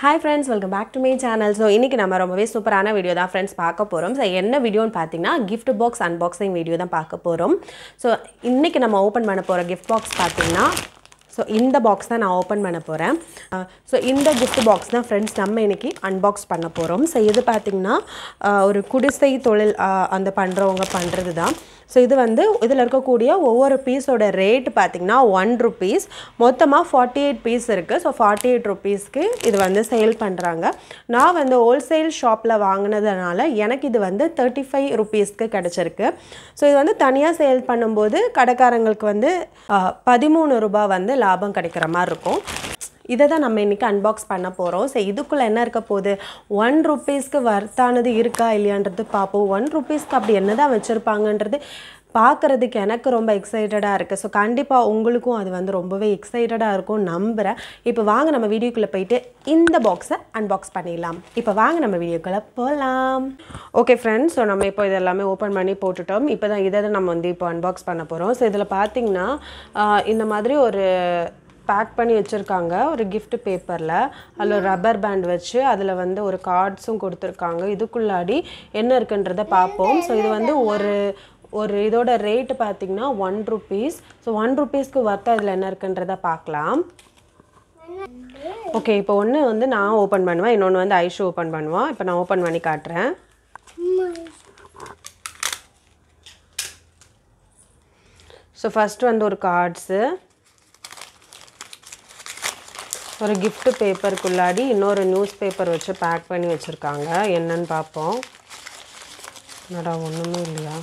hi friends welcome back to my channel so இன்றைக்கி நம்ம ரொம்பவே சூப்பரான வீடியோ தான் ஃப்ரெண்ட்ஸ் பார்க்க போகிறோம் ஸோ என்ன வீடியோன்னு பார்த்தீங்கன்னா gift பாக்ஸ் அன்பாக்சிங் வீடியோ தான் பார்க்க போகிறோம் ஸோ இன்றைக்கி நம்ம ஓப்பன் பண்ண போகிற gift பாக்ஸ் பார்த்தீங்கன்னா ஸோ இந்த பாக்ஸ் தான் நான் ஓப்பன் பண்ண போகிறேன் ஸோ இந்த gift பாக்ஸ் தான் ஃப்ரெண்ட்ஸ் நம்ம இன்னைக்கு அன்பாக்ஸ் பண்ண போகிறோம் ஸோ இது பார்த்திங்கன்னா அஹ், ஒரு குடிசை தொழில் அஹ், அந்த பண்ணுறவங்க பண்ணுறது தான் ஸோ இது வந்து இதில் இருக்கக்கூடிய ஒவ்வொரு பீஸோட ரேட் பார்த்திங்கன்னா ஒன் ருபீஸ் மொத்தமாக ஃபார்ட்டி எயிட் பீஸ் இருக்குது ஸோ ஃபார்ட்டி எயிட் ருபீஸ்க்கு இது வந்து சேல் பண்ணுறாங்க நான் வந்து ஹோல்சேல் ஷாப்பில் வாங்கினதுனால எனக்கு இது வந்து தேர்ட்டி ஃபைவ் ருபீஸ்க்கு கிடச்சிருக்கு ஸோ இது வந்து தனியாக சேல் பண்ணும்போது கடைக்காரங்களுக்கு வந்து பதிமூணு ரூபாய் வந்து லாபம் கிடைக்கிற மாதிரி இருக்கும் இதை தான் நம்ம இன்றைக்கி அன்பாக்ஸ் பண்ண போகிறோம் ஸோ இதுக்குள்ளே என்ன இருக்க போகுது ஒன் ருபீஸ்க்கு வர்த்தானது இருக்கா இல்லையான்றது பார்ப்போம் ஒன் ருபீஸ்க்கு அப்படி என்ன தான் வச்சுருப்பாங்கன்றது பார்க்குறதுக்கு எனக்கு ரொம்ப எக்ஸைட்டடாக இருக்குது ஸோ கண்டிப்பாக உங்களுக்கும் அது வந்து ரொம்பவே எக்ஸைட்டடாக இருக்கும் நம்புகிறேன் இப்போ வாங்க நம்ம வீடியோக்குள்ளே போயிட்டு இந்த பாக்ஸை அன்பாக்ஸ் பண்ணிடலாம் இப்போ வாங்க நம்ம வீடியோக்குள்ளே போகலாம் ஓகே ஃப்ரெண்ட்ஸ் ஸோ நம்ம இப்போ இதெல்லாமே ஓப்பன் பண்ணி போட்டுட்டோம் இப்போ தான் இதை தான் நம்ம வந்து இப்போ அன்பாக்ஸ் பண்ண போகிறோம் ஸோ இதில் பார்த்தீங்கன்னா ஆஹ், இந்த மாதிரி ஒரு பேக் பண்ணி வச்சுருக்காங்க ஒரு gift பேப்பரில் அதில் ரப்பர் பேண்ட் வச்சு அதில் வந்து ஒரு கார்ட்ஸும் கொடுத்துருக்காங்க இதுக்குள்ளாடி என்ன இருக்குன்றதை பார்ப்போம் ஸோ இது வந்து ஒரு ஒரு இதோட ரேட்டு பார்த்தீங்கன்னா ஒன் ருபீஸ் ஸோ ஒன் ருபீஸ்க்கு ஒர்த்தா இதில் என்ன இருக்குன்றதை பார்க்கலாம் ஓகே இப்போ ஒன்று வந்து நான் ஓப்பன் பண்ணுவேன் இன்னொன்று வந்து ஐஷு ஓப்பன் பண்ணுவான் இப்போ நான் ஓப்பன் பண்ணி காட்டுறேன் ஸோ ஃபஸ்ட்டு வந்து ஒரு கார்ட்ஸு ஒரு gift பேப்பருக்குள்ளாடி இன்னொரு நியூஸ் பேப்பர் வச்சு பேக் பண்ணி வச்சுருக்காங்க என்னன்னு பார்ப்போம் என்னடா ஒன்றுமே இல்லையா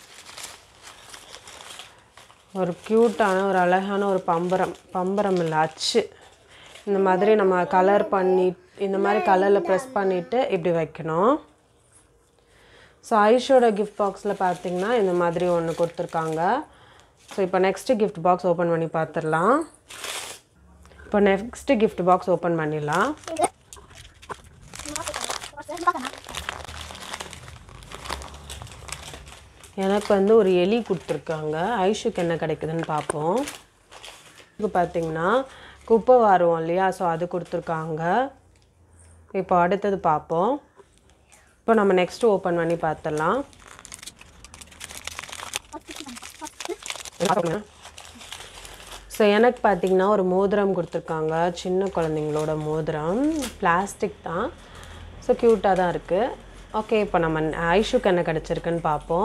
ஒரு க்யூட்டான ஒரு அழகான ஒரு பம்பரம் பம்பரம் இல்லை அச்சு இந்த மாதிரி நம்ம கலர் பண்ணி இந்த மாதிரி கலரில் ப்ரெஸ் பண்ணிவிட்டு இப்படி வைக்கணும் ஸோ ஐஷோட கிஃப்ட் பாக்ஸில் பார்த்தீங்கன்னா இந்த மாதிரி ஒன்று கொடுத்துருக்காங்க ஸோ இப்போ நெக்ஸ்ட்டு gift பாக்ஸ் ஓப்பன் பண்ணி பார்த்துடலாம் இப்போ நெக்ஸ்ட்டு gift பாக்ஸ் ஓப்பன் பண்ணிடலாம் எனக்கு வந்து ஒரு எலி கொடுத்துருக்காங்க ஐஷுக்கு என்ன கிடைக்குதுன்னு பார்ப்போம் இது பார்த்தீங்கன்னா குப்பை வாருவோம் இல்லையா ஸோ அது கொடுத்துருக்காங்க இப்போ அடுத்தது பார்ப்போம் இப்போ நம்ம நெக்ஸ்ட் ஓப்பன் பண்ணி பார்த்துடலாம் ஸோ எனக்கு பார்த்தீங்கன்னா ஒரு மோதிரம் கொடுத்துருக்காங்க சின்ன குழந்தைங்களோட மோதிரம் பிளாஸ்டிக் தான் ஸோ க்யூட்டாக தான் இருக்குது ஓகே இப்போ நம்ம ஐஷுக்கு என்ன கிடச்சிருக்குன்னு பார்ப்போம்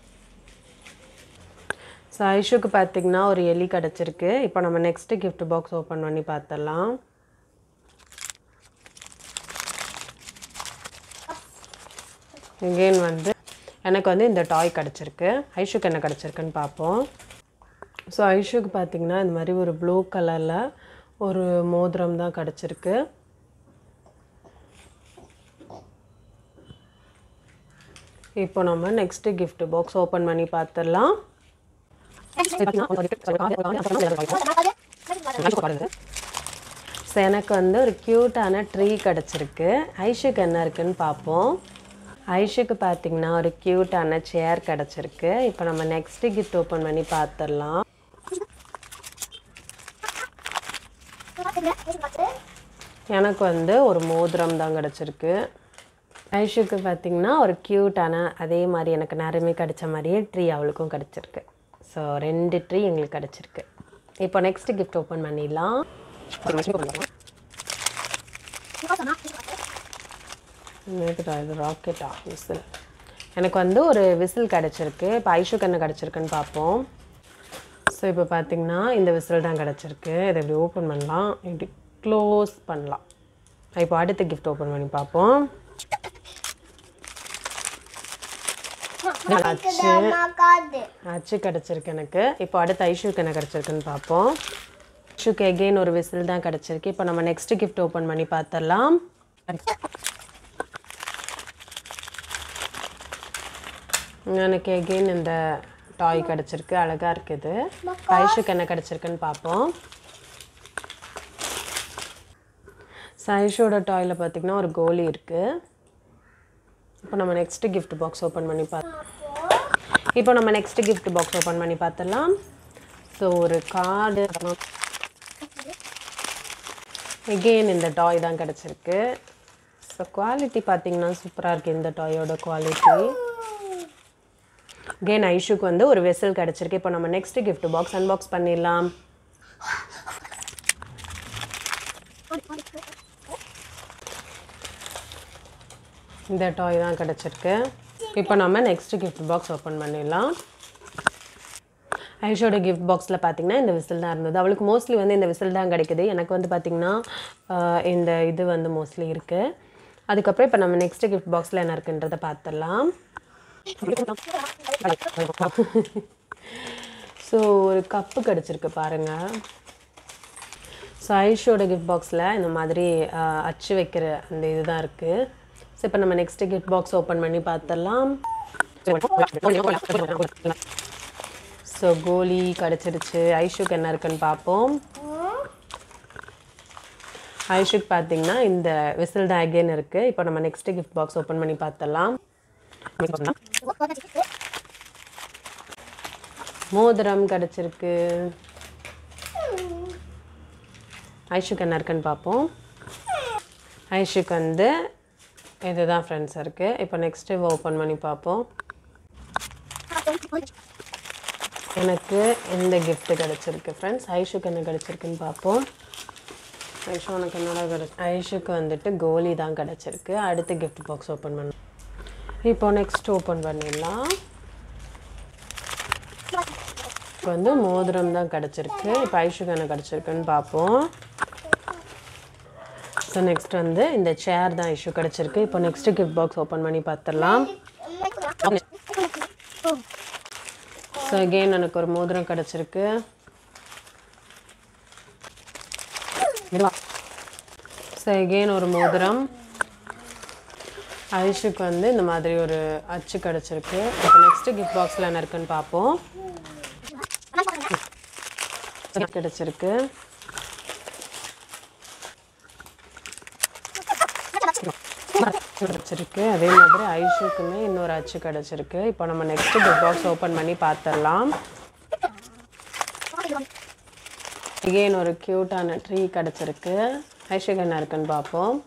ஸோ ஐஷுக்கு பார்த்தீங்கன்னா ஒரு எலி கிடச்சிருக்கு இப்போ நம்ம நெக்ஸ்ட்டு gift பாக்ஸ் ஓப்பன் பண்ணி பார்த்துடலாம் எகெயின் வந்து எனக்கு வந்து இந்த டாய் கிடச்சிருக்கு ஐஷுக்கு என்ன கிடச்சிருக்குன்னு பார்ப்போம் ஸோ ஐஷுக்கு பார்த்தீங்கன்னா இந்த மாதிரி ஒரு ப்ளூ கலரில் ஒரு மோதிரம் தான் கிடச்சிருக்கு இப்போ நம்ம நெக்ஸ்ட்டு gift பாக்ஸ் ஓப்பன் பண்ணி பார்த்துடலாம் ஸோ எனக்கு வந்து ஒரு க்யூட்டான ட்ரீ கிடச்சிருக்கு ஐஷுக்கு என்ன இருக்குன்னு பார்ப்போம் ஐஷுக்கு பார்த்தீங்கன்னா ஒரு க்யூட்டான சேர் கிடச்சிருக்கு இப்போ நம்ம நெக்ஸ்ட்டு கிஃப்ட் ஓப்பன் பண்ணி பார்த்துடலாம் எனக்கு வந்து ஒரு மோதிரம் தான் கிடச்சிருக்கு ஐஷுக்கு பார்த்தீங்கன்னா ஒரு க்யூட்டான அதே மாதிரி எனக்கு நேரமே கிடைச்ச மாதிரியே ட்ரீ அவளுக்கும் கிடச்சிருக்கு ஸோ ரெண்டு ட்ரீ எங்களுக்கு கிடச்சிருக்கு இப்போ நெக்ஸ்ட் கிஃப்ட் ஓப்பன் பண்ணிடலாம் நேற்றுடா இது ராக்கெட்டா விசில் எனக்கு வந்து ஒரு விசில் கிடச்சிருக்கு இப்போ ஐஷுக்கு என்ன கிடச்சிருக்குன்னு பார்ப்போம் ஸோ இப்போ பார்த்தீங்கன்னா இந்த விசில் தான் கிடச்சிருக்கு இதை இப்படி ஓப்பன் பண்ணலாம் இப்படி க்ளோஸ் பண்ணலாம் இப்போ அடுத்த கிஃப்ட் ஓப்பன் பண்ணி பார்ப்போம் அச்சு அச்சு கிடச்சிருக்கு எனக்கு இப்போ அடுத்த ஐஷுக்கு என்ன கிடச்சிருக்குன்னு பார்ப்போம் ஐஷுக்கு எகெயின் ஒரு விசில் தான் கிடச்சிருக்கு இப்போ நம்ம நெக்ஸ்ட் கிஃப்ட் ஓப்பன் பண்ணி பார்த்துடலாம் எனக்கு எகெயின் இந்த டாய் கிடச்சிருக்கு அழகாக இருக்குது ஐஷுக்கு என்ன கிடச்சிருக்குன்னு பார்ப்போம் சைஷோட டாயில் பார்த்தீங்கன்னா ஒரு கோலி இருக்குது இப்போ நம்ம நெக்ஸ்ட்டு gift பாக்ஸ் ஓப்பன் பண்ணி பார்த்து இப்போ நம்ம நெக்ஸ்ட் gift பாக்ஸ் ஓப்பன் பண்ணி பார்த்துடலாம் ஸோ ஒரு கார்டு எகெயின் இந்த டாய் தான் கிடச்சிருக்கு ஸோ குவாலிட்டி பார்த்தீங்கன்னா சூப்பராக இருக்குது இந்த டாயோட குவாலிட்டி அகெயின் ஐஷுக்கு வந்து ஒரு வெசல் கிடச்சிருக்கு இப்போ நம்ம நெக்ஸ்ட் gift பாக்ஸ் அன்பாக்ஸ் பண்ணிடலாம் இந்த டாய் தான் கிடச்சிருக்கு இப்போ நம்ம நெக்ஸ்ட் gift பாக்ஸ் ஓப்பன் பண்ணிடலாம் ஐஷோட கிஃப்ட் பாக்ஸில் பார்த்தீங்கன்னா இந்த விசில் தான் இருந்தது அவளுக்கு மோஸ்ட்லி வந்து இந்த விசில் தான் கிடைக்குது எனக்கு வந்து பார்த்திங்கன்னா ஆஹ், இந்த இது வந்து மோஸ்ட்லி இருக்குது அதுக்கப்புறம் இப்போ நம்ம நெக்ஸ்ட் கிஃப்ட் பாக்ஸில் என்ன இருக்குன்றதை பார்த்துடலாம் ஸோ ஒரு கப்பு கிடச்சிருக்கு பாருங்கள் ஸோ ஐஷோட கிஃப்ட் பாக்ஸில் இந்த மாதிரி ஆஹ், அச்சு வைக்கிற அந்த இதுதான் இருக்குது ஸோ இப்போ நம்ம நெக்ஸ்ட் கிஃப்ட் பாக்ஸ் ஓப்பன் பண்ணி பார்த்துடலாம் ஸோ கோலி கிடச்சிருச்சு ஐஷுக்கு என்ன இருக்குன்னு பார்ப்போம் ஐஷுக்கு பார்த்தீங்கன்னா இந்த விசில் தான் அகேன் இருக்குது இப்போ நம்ம நெக்ஸ்ட் கிஃப்ட் பாக்ஸ் ஓப்பன் பண்ணி பார்த்துடலாம் மோதிரம் கிடச்சிருக்கு ஐஷுக்கு என்ன இருக்குன்னு பார்ப்போம் ஐஷுக்கு வந்து இதுதான் ஃப்ரெண்ட்ஸ் இருக்குது இப்போ நெக்ஸ்ட்டு ஓப்பன் பண்ணி பார்ப்போம் எனக்கு இந்த gift கிடச்சிருக்கு ஃப்ரெண்ட்ஸ் ஐஷுக்கு என்ன கிடச்சிருக்குன்னு பார்ப்போம் ஐஷு உனக்கு என்னடா கிடச்சி ஐஷுக்கு வந்துட்டு கோலி தான் கிடச்சிருக்கு அடுத்த gift பாக்ஸ் ஓப்பன் பண்ண இப்போ நெக்ஸ்ட் ஓப்பன் பண்ணிடலாம் இப்போ வந்து மோதிரம் தான் கிடச்சிருக்கு இப்போ ஐஷுக்கு என்ன கிடச்சிருக்குன்னு பார்ப்போம் ஸோ நெக்ஸ்ட் வந்து இந்த சேர் தான் இஷ்யூ கிடச்சிருக்கு இப்போ நெக்ஸ்ட் கிஃப்ட் பாக்ஸ் ஓப்பன் பண்ணி பார்த்துடலாம் ஸோ அகெயின் எனக்கு ஒரு மோதிரம் கிடச்சிருக்கு ஸோ அகெயின் ஒரு மோதிரம் ஐஷுக்கு வந்து இந்த மாதிரி ஒரு அச்சு கிடச்சிருக்கு இப்போ நெக்ஸ்ட் கிஃப்ட் பாக்ஸில் என்ன இருக்குன்னு பார்ப்போம் கிடச்சிருக்கு கிடச்சிருக்கு அதே மாதிரி ஐஷுக்குமே இன்னொரு அச்சு கிடச்சிருக்கு இப்போ நம்ம நெக்ஸ்ட் கிஃப்ட் பாக்ஸ் ஓப்பன் பண்ணி பார்த்துடலாம் அகெயின் ஒரு க்யூட்டான ட்ரீ கிடச்சிருக்கு ஐஷுக்கு என்ன இருக்குன்னு பார்ப்போம்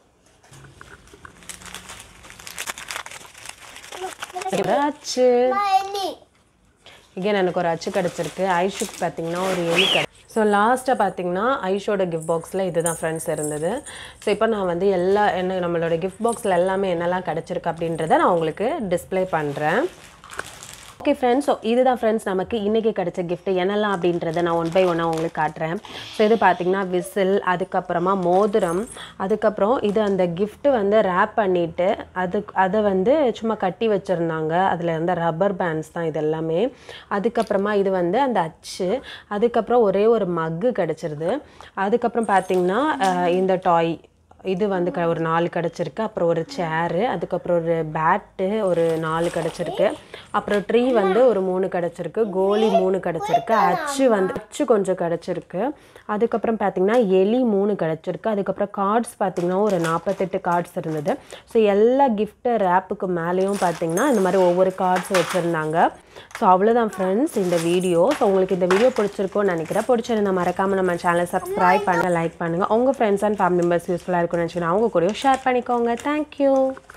ஒரு அச்சு again எனக்கு ஒரு அச்சு கிடச்சிருக்கு ஐஷுக்கு பார்த்தீங்கன்னா ஒரு எலி கிட ஸோ லாஸ்ட்டாக பார்த்தீங்கன்னா ஐஷோட கிஃப்ட் பாக்ஸில் இதுதான் ஃப்ரெண்ட்ஸ் இருந்தது ஸோ இப்போ நான் வந்து எல்லா என்ன நம்மளோட கிஃப்ட் பாக்ஸில் எல்லாமே என்னெல்லாம் கிடச்சிருக்கு அப்படின்றத நான் உங்களுக்கு டிஸ்ப்ளே பண்ணுறேன் ஓகே ஃப்ரெண்ட்ஸ் ஸோ இதுதான் ஃப்ரெண்ட்ஸ் நமக்கு இன்றைக்கி கிடைச்ச gift என்னெல்லாம் அப்படின்றத நான் ஒன் பை ஒன்னாக உங்களுக்கு காட்டுறேன் ஸோ இது பார்த்தீங்கன்னா விசில் அதுக்கப்புறமா மோதிரம் அதுக்கப்புறம் இது அந்த gift வந்து ரேப் பண்ணிவிட்டு அது அதை வந்து சும்மா கட்டி வச்சுருந்தாங்க அதில் இருந்த ரப்பர் பேண்ட்ஸ் தான் இது எல்லாமே அதுக்கப்புறமா இது வந்து அந்த அச்சு அதுக்கப்புறம் ஒரே ஒரு மக்கு கிடச்சிருது அதுக்கப்புறம் பார்த்தீங்கன்னா அஹ், இந்த டாய் இது வந்து க ஒரு நாலு கிடச்சிருக்கு அப்புறம் ஒரு சேரு அதுக்கப்புறம் ஒரு பேட்டு ஒரு நாலு கிடச்சிருக்கு அப்புறம் ட்ரீ வந்து ஒரு மூணு கிடச்சிருக்கு கோலி மூணு கிடச்சிருக்கு அச்சு வந்து அச்சு கொஞ்சம் கிடச்சிருக்கு அதுக்கப்புறம் பார்த்திங்கன்னா எலி மூணு கிடச்சிருக்கு அதுக்கப்புறம் கார்ட்ஸ் பார்த்திங்கன்னா ஒரு நாற்பத்தெட்டு கார்ட்ஸ் இருந்தது ஸோ எல்லா கிஃப்ட்டு ரேப்புக்கு மேலேயும் பார்த்திங்கன்னா இந்த மாதிரி ஒவ்வொரு கார்ட்ஸ் வச்சுருந்தாங்க ஸோ அவ்வளோதான் ஃப்ரெண்ட்ஸ் இந்த வீடியோ ஸோ உங்களுக்கு இந்த வீடியோ பிடிச்சிருக்கும்னு நினைக்கிறேன் பிடிச்சிருந்தா மறக்காமல் நம்ம சேனலை சப்ஸ்கிரைப் பண்ணுங்கள் லைக் பண்ணுங்கள் உங்கள் ஃப்ரெண்ட்ஸ் அண்ட் ஃபேமிலி மெம்பர்ஸ் யூஸ்ஃபுல்லாக இருக்கும்னு நினச்சிங்கன்னா அவங்க கூடயும் ஷேர் பண்ணிக்கோங்க thank you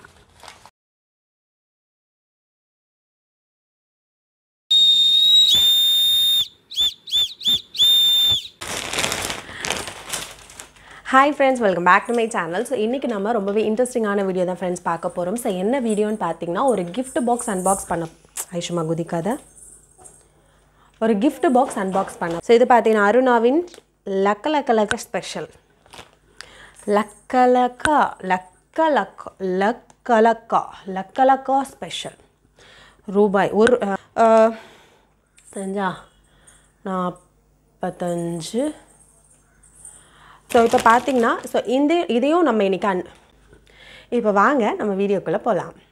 hi friends welcome back to my channel so இன்றைக்கி நம்ம ரொம்பவே இன்ட்ரெஸ்டிங்கான வீடியோ தான் ஃப்ரெண்ட்ஸ் பார்க்க போகிறோம் ஸோ என்ன வீடியோன்னு பார்த்தீங்கன்னா ஒரு gift பாக்ஸ் அன்பாக்ஸ் பண்ண ஐஷுமா குதிக்காத ஒரு gift பாக்ஸ் அன்பாக்ஸ் பண்ண ஸோ இது பார்த்தீங்கன்னா அருணாவின் லக்க லக்க லக்க ஸ்பெஷல் லக்கலக்கா லக்கலக்கா லக்கலக்கா லக்கலக்கா ஸ்பெஷல் ரூபாய் ஒரு அஹ், செஞ்சா நாற்பத்தஞ்சு ஸோ இப்போ பார்த்தீங்கன்னா ஸோ இந்த இதையும் நம்ம இன்னைக்கு அன் இப்போ வாங்க நம்ம வீடியோக்குள்ளே போகலாம்